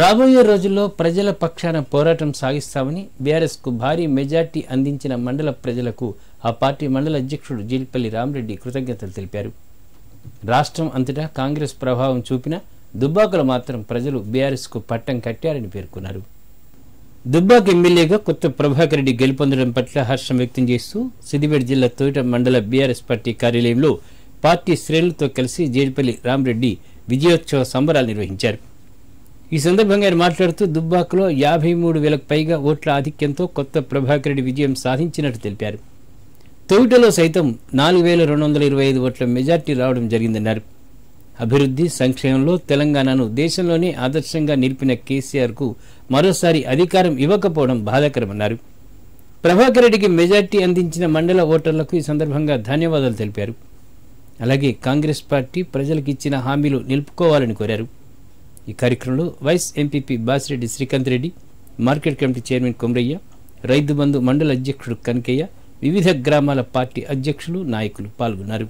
రాబోయే రోజుల్లో ప్రజల పక్షాన పోరాటం సాగిస్తామని బీఆర్ఎస్ కు భారీ మెజార్టీ అందించిన మండల ప్రజలకు ఆ పార్టీ మండల అధ్యక్షుడు జీలిపల్లి రామరెడ్డి కృతజ్ఞతలు తెలిపారు రాష్ట్రం అంతటా కాంగ్రెస్ ప్రభావం చూపిన దుబ్బాకలో మాత్రం ప్రజలు బీఆర్ఎస్ కు పట్టం కట్టారని పేర్కొన్నారు దుబ్బాక ఎమ్మెల్యేగా కొత్త ప్రభాకర్ రెడ్డి గెలుపొందడం పట్ల హర్షం వ్యక్తం చేస్తూ సిద్దిపేట జిల్లా తోట మండల బీఆర్ఎస్ పార్టీ కార్యాలయంలో పార్టీ శ్రేణులతో కలిసి జేడిపల్లి రామరెడ్డి విజయోత్సవ సంబరాలు నిర్వహించారు ఈ సందర్భంగా ఆయన మాట్లాడుతూ దుబ్బాకలో యాభై మూడు వేలకు పైగా ఓట్ల ఆధిక్యంతో కొత్త ప్రభాకర్ రెడ్డి విజయం సాధించినట్టు తెలిపారు తొవిటలో సైతం నాలుగు వేల రెండు వందల ఇరవై ఐదు ఓట్ల మెజార్టీ రావడం జరిగిందన్నారు అభివృద్ధి సంక్షేమంలో తెలంగాణను దేశంలోనే ఆదర్శంగా నిలిపిన కేసీఆర్ కు మరోసారి అధికారం ఇవ్వకపోవడం బాధాకరమన్నారు ప్రభాకర్ రెడ్డికి మెజార్టీ అందించిన మండల ఓటర్లకు ఈ సందర్భంగా ధన్యవాదాలు తెలిపారు అలాగే కాంగ్రెస్ పార్టీ ప్రజలకు ఇచ్చిన హామీలు నిలుపుకోవాలని కోరారు ఈ కార్యక్రమంలో vice MPP Basireddy Srikanth Reddy market committee chairman Komaraiah Rythu Bandhu మండల అధ్యక్షుడు కనకయ్య వివిధ గ్రామాల పార్టీ అధ్యక్షులు నాయకులు పాల్గొన్నారు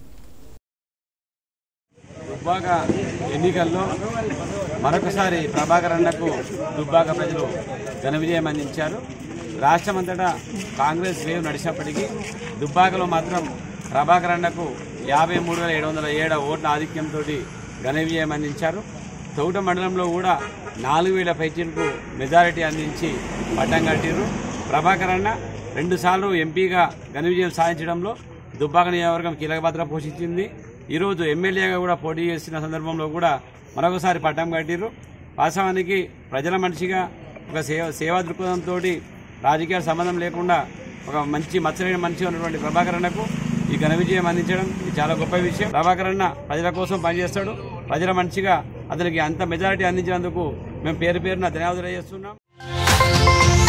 దుబ్బాక ఎన్నికల్లో మరొకసారి ప్రభాకర్ అన్నకు దుబ్బాక ప్రజలు ఘన విజయం అందించారు రాష్ట్రమంతటా కాంగ్రెస్ వేవ్ నడిచినప్పటికీ దుబ్బాకలో మాత్రం ప్రభాకర్ అన్నకు యాభై మూడు వేల ఏడు వందల ఏడు ఓట్ల ఆధిక్యంతో ఘన విజయం అందించారు తౌట మండలంలో కూడా నాలుగు వేల పైచీలకు మెజారిటీ అందించి పట్టం కట్టిరు ప్రభాకర్ అన్న రెండుసార్లు ఎంపీగా ఘన విజయం సాధించడంలో దుబ్బాక నియోజకవర్గం కీలక పాత్ర పోషించింది ఈరోజు ఎమ్మెల్యేగా కూడా పోటీ చేసిన సందర్భంలో కూడా మరొకసారి పట్టం కట్టిరు వాస్తవానికి ప్రజల మనిషిగా ఒక సేవ సేవా దృక్పథంతో రాజకీయ సంబంధం లేకుండా ఒక మంచి మచ్చలైన మనిషి ఉన్నటువంటి ప్రభాకర్ అన్నకు ఈ ఘన విజయం అందించడం ఇది చాలా గొప్ప విషయం ప్రభాకర్ అన్న ప్రజల కోసం పనిచేస్తాడు ప్రజల మనిషిగా అతనికి అంత మెజారిటీ అందించినందుకు మేము పేరు పేరున ధన్యవాదాలు చేస్తున్నాం